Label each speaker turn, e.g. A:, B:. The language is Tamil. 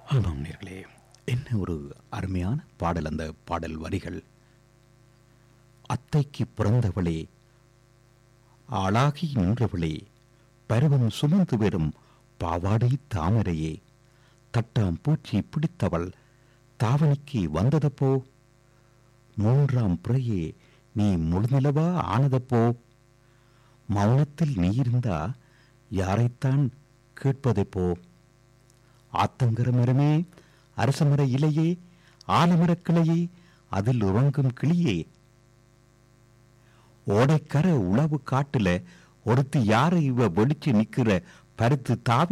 A: ஆமாம் நேர்களே என்ன ஒரு அருமையான பாடல் அந்த பாடல் வரிகள் அத்தைக்கு பிறந்தவளே ஆளாகி நின்றவளே பருவம் சுமந்து வரும் பாவாடை தாமரையே தட்டாம் பூச்சி பிடித்தவள் தாவணிக்கு வந்ததப்போ மூன்றாம் பிறையே நீ முழுநிலவா ஆனதப்போ மௌனத்தில் நீ இருந்தா யாரைத்தான் கேட்பதெப்போ ஆத்தங்கர மரமே அரசமர இலையே ஆலமரக் கிளையே அதில் உறங்கும் கிளியே ஓடைக்கர உளவு காட்டுல ஒருத்தி யாரை இவ வெடிச்சு நிக்கிற பருத்து தாவி